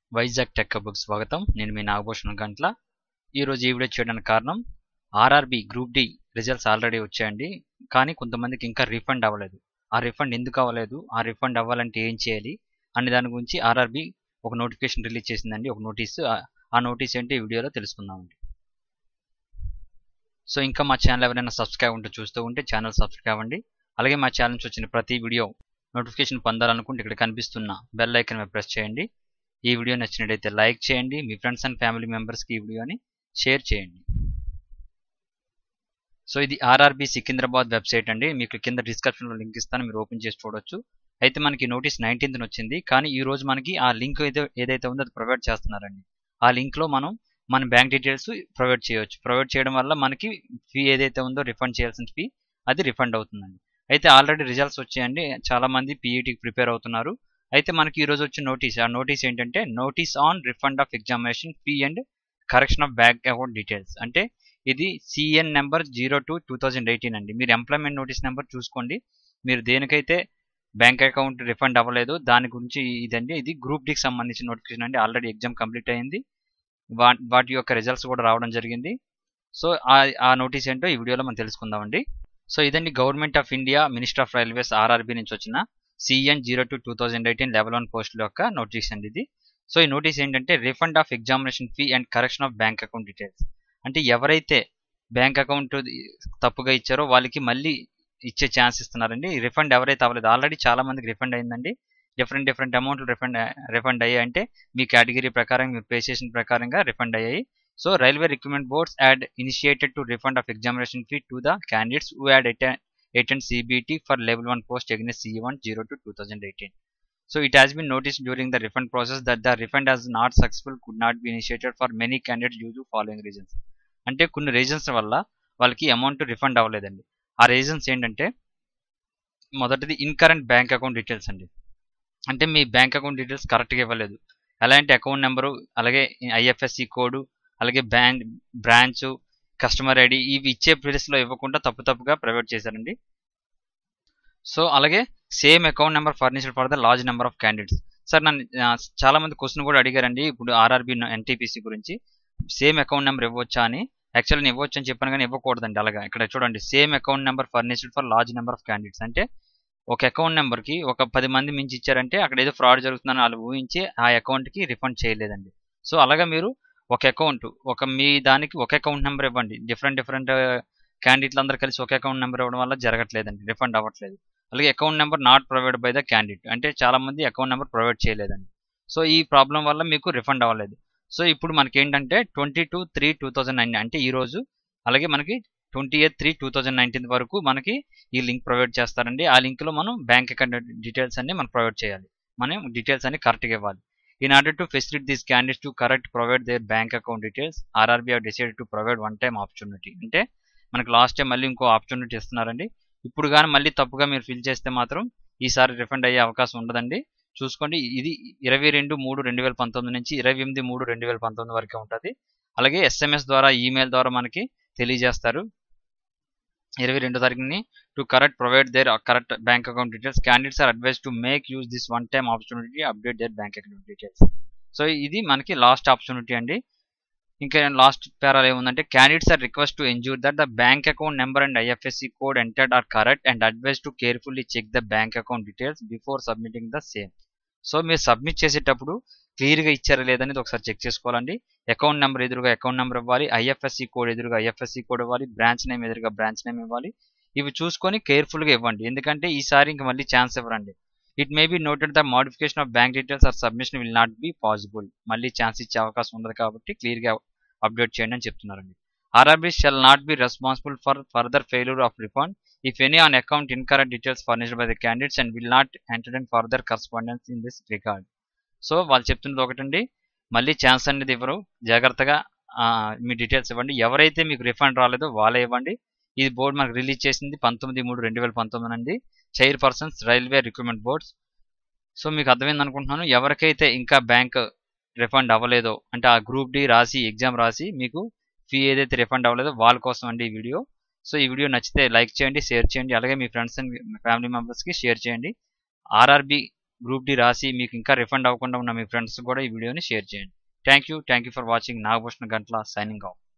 Vizag tech book స్వాగతం నేను మీ నాగభూషణం గంట్ల ఈరోజు ఈ వీడియో చేయడానికి కారణం RRB group D results already వచ్చాయండి కానీ కొంతమందికి ఇంకా రిఫండ్ అవ్వలేదు ఆ రిఫండ్ ఎందుకు అవ్వలేదు ఆ రిఫండ్ అవ్వాలంటే ఏం చేయాలి అనే దాని గురించి ఆర్ఆర్బి ఒక నోటిఫికేషన్ రిలీజ్ చేసిందండి ఒక నోటీస్ ఆ నోటీస్ ఏంటి ఈ వీడియోలో తెలుసుకుందామండి సో ఇంకా మా ఛానల్ ఎవరైనా సబ్స్క్రైబ్ ఉంటే చూస్తూ ఉంటే ఛానల్ సబ్స్క్రైబ్ అవ్వండి అలాగే మా ఛానల్ నుంచి వచ్చిన ప్రతి వీడియో నోటిఫికేషన్ పొందాలనుకుంటే ఇక్కడ కనిపిస్తున్న బెల్ ఐకన్ మీద ప్రెస్ చేయండి ఈ వీడియో నచ్చినట్టయితే లైక్ చేయండి మీ ఫ్రెండ్స్ అండ్ ఫ్యామిలీ మెంబర్స్కి ఈ వీడియోని షేర్ చేయండి సో ఇది ఆర్ఆర్బి సికింద్రాబాద్ వెబ్సైట్ అండి మీకు కింద డిస్క్రిప్షన్లో లింక్ ఇస్తాను మీరు ఓపెన్ చేసి చూడొచ్చు అయితే మనకి నోటీస్ నైన్టీన్త్ వచ్చింది కానీ ఈ రోజు మనకి ఆ లింక్ ఏదో ఏదైతే ఉందో అది ప్రొవైడ్ చేస్తున్నారండి ఆ లింక్లో మనం మన బ్యాంక్ డీటెయిల్స్ ప్రొవైడ్ చేయవచ్చు ప్రొవైడ్ చేయడం వల్ల మనకి ఫీ ఏదైతే ఉందో రిఫండ్ చేయాల్సిన ఫీ అది రిఫండ్ అవుతుందండి అయితే ఆల్రెడీ రిజల్ట్స్ వచ్చాయండి చాలా మంది పీఈటీకి ప్రిపేర్ అవుతున్నారు అయితే మనకి ఈ రోజు వచ్చిన నోటీస్ ఆ నోటీస్ ఏంటంటే notice on refund of examination fee and correction of bank account details అంటే ఇది CN number zero two two thousand eighteen అండి మీరు ఎంప్లాయ్మెంట్ నోటీస్ నెంబర్ చూసుకోండి మీరు దేనికైతే బ్యాంక్ అకౌంట్ రిఫండ్ అవ్వలేదు దాని గురించి ఇదండి ఇది గ్రూప్ డికి సంబంధించిన నోటిఫికేషన్ అండి ఆల్రెడీ ఎగ్జామ్ కంప్లీట్ అయింది వాటి యొక్క రిజల్ట్స్ కూడా రావడం జరిగింది సో ఆ నోటీస్ ఏంటో ఈ వీడియోలో మనం తెలుసుకుందామండి సో ఇదండి government of India minister of railways RRB నుంచి వచ్చిన CN zero two two thousand eighteen level one పోస్టుల యొక్క నోటీస్ అండి ఇది సో ఈ నోటీస్ ఏంటంటే refund of examination fee and correction of bank account details అంటే ఎవరైతే బ్యాంక్ అకౌంట్ తప్పుగా ఇచ్చారో వాళ్ళకి మళ్ళీ ఇచ్చే ఛాన్స్ ఇస్తున్నారండి రిఫండ్ ఎవరైతే అవ్వలేదు ఆల్రెడీ చాలా మందికి రిఫండ్ అయిందండి డిఫరెంట్ డిఫరెంట్ అమౌంట్లు రిఫండ్ రిఫండ్ అయ్యాయి అంటే మీ కేటగిరీ ప్రకారం మీరు పే చేసిన ప్రకారంగా రిఫండ్ అయ్యాయి so railway recruitment boards had initiated to refund of examination fee to the candidates who had attend CBT for level 1 post against CE1 0 to 2018. So it has been noticed during the refund process that the refund has not successful could not be initiated for many candidates due to following reasons. అంటే కొన్ని reasons వల్ల వాళ్ళకి amount refund అవ్వలేదండి ఆ reasons ఏంటంటే మొదటిది incurrent bank account details అండి అంటే మీ బ్యాంక్ అకౌంట్ డీటెయిల్స్ కరెక్ట్గా ఇవ్వలేదు ఎలాంటి అకౌంట్ నెంబరు అలాగే ఐఎఫ్ఎస్సి కోడ్ అలాగే బ్యాంక్ బ్రాంచ్ కస్టమర్ ఐడి ఇవి ఇచ్చే ప్లేస్లో ఇవ్వకుండా తప్పు తప్పుగా ప్రొవైడ్ చేశారండి సో అలాగే same account number furnished for the large number of candidates sir నన్ను చాలా మంది క్వశ్చన్ కూడా అడిగారండి ఇప్పుడు ఆర్ఆర్బి ఎన్టీపీసీ గురించి సేమ్ అకౌంట్ నెంబర్ ఇవ్వచ్చా అని యాక్చువల్లీ నేను ఇవ్వచ్చు అని చెప్పాను కానీ ఇవ్వకూడదండి అలాగా ఇక్కడ చూడండి same account number furnished for large number of candidates అంటే ఒక అకౌంట్ నెంబర్కి ఒక పది మంది మించి ఇచ్చారంటే అక్కడ ఏదో ఫ్రాడ్ జరుగుతుందని వాళ్ళు ఊహించి ఆ అకౌంట్కి రిఫండ్ చేయలేదండి సో అలాగా మీరు ఒక అకౌంట్ ఒక మీ దానికి ఒక అకౌంట్ నెంబర్ ఇవ్వండి డిఫరెంట్ డిఫరెంట్ క్యాండిడేట్లు అందరూ కలిసి ఒక అకౌంట్ నెంబర్ ఇవ్వడం వల్ల జరగట్లేదండి రిఫండ్ అవ్వట్లేదు అలాగే account number not provide by the candidate అంటే చాలా మంది అకౌంట్ నెంబర్ ప్రొవైడ్ చేయలేదండి సో ఈ ప్రాబ్లం వల్ల మీకు రిఫండ్ అవ్వలేదు సో ఇప్పుడు మనకి ఏంటంటే twenty two three two thousand nine అంటే ఈ రోజు అలాగే మనకి twenty eighth three two thousand nineteen వరకు మనకి ఈ లింక్ ప్రొవైడ్ చేస్తారండి ఆ లింక్లో మనం బ్యాంక్ అకౌంట్ డీటెయిల్స్ అన్ని మనం ప్రొవైడ్ చేయాలి మనం డీటెయిల్స్ అన్ని కరెక్ట్గా ఇవ్వాలి In order to facilitate these candidates to correct provide their bank account details, RRB have decided to provide one time opportunity. అంటే మనకి లాస్ట్ టైం మళ్ళీ ఇంకో ఆపర్చునిటీ ఇస్తున్నారండి ఇప్పుడు కానీ మళ్ళీ తప్పుగా మీరు ఫిల్ చేస్తే మాత్రం ఈసారి రిఫండ్ అయ్యే అవకాశం ఉండదండి చూసుకోండి ఇది ఇరవై రెండు మూడు రెండు వేల పంతొమ్మిది నుంచి ఇరవై ఎనిమిది మూడు రెండు వేల పంతొమ్మిది వరకే ఉంటుంది అలాగే ఎస్ఎంఎస్ ద్వారా ఈమెయిల్ ద్వారా మనకి తెలియజేస్తారు ఇరవై రెండో తారీఖుని to correct provide their correct bank account details candidates are advised to make use this one time opportunity update their bank account details so ఇది మనకి లాస్ట్ ఆపర్చునిటీ అండి ఇంకా లాస్ట్ పేరాలు ఏముందంటే candidates are request to ensure that the bank account number and IFSC code entered are correct and advised to carefully check the bank account details before submitting the same so మీరు submit చేసేటప్పుడు క్లియర్గా ఇచ్చారా లేదనేది ఒకసారి check చేసుకోవాలండి account number ఎదురుగా account number ఇవ్వాలి IFSC code ఎదురుగా ఐఎఫ్ఎస్సి కోడ్ ఇవ్వాలి బ్రాంచ్ నేమ్ ఎదురుగా బ్రాంచ్ నేమ్ ఇవ్వాలి ఇవి చూసుకొని కేర్ఫుల్గా ఇవ్వండి ఎందుకంటే ఈసారి ఇంక మళ్ళీ ఛాన్స్ ఇవ్వరండి it may be noted the modification of bank details or submission will not be possible మళ్ళీ ఛాన్స్ ఇచ్చే అవకాశం ఉండదు కాబట్టి క్లియర్గా అప్డేట్ చేయండి అని చెప్తున్నారండి RRB shall not be responsible for further failure of refund if any on account incorrect details furnished by the candidates and will not enter in further correspondence in this record so వాళ్ళు చెప్తున్నది ఒకటండి మళ్ళీ chance అనేది ఇవ్వరు జాగ్రత్తగా మీ details ఇవ్వండి ఎవరైతే మీకు రిఫండ్ రాలేదో వాళ్ళే ఇవ్వండి ఇది బోర్డు మనకు రిలీజ్ చేసింది పంతొమ్మిది మూడు రెండు వేల పంతొమ్మిది అండి chairpersons railway recruitment boards so మీకు అర్థమైంది అనుకుంటున్నాను ఎవరికైతే ఇంకా బ్యాంక్ రిఫండ్ అవ్వలేదో అంటే ఆ గ్రూప్ డి రాసి ఎగ్జామ్ రాసి మీకు ఫీ ఏదైతే రిఫండ్ అవ్వలేదో వాళ్ళ కోసం అండి ఈ వీడియో సో ఈ వీడియో నచ్చితే లైక్ చేయండి షేర్ చేయండి అలాగే మీ ఫ్రెండ్స్ అండ్ ఫ్యామిలీ మెంబర్స్కి షేర్ చేయండి ఆర్ఆర్బి గ్రూప్ డి రాసి మీకు ఇంకా రిఫండ్ అవ్వకుండా ఉన్న మీ ఫ్రెండ్స్ కూడా ఈ వీడియోని షేర్ చేయండి thank you thank you for watching Nagabhushana Gantla signing of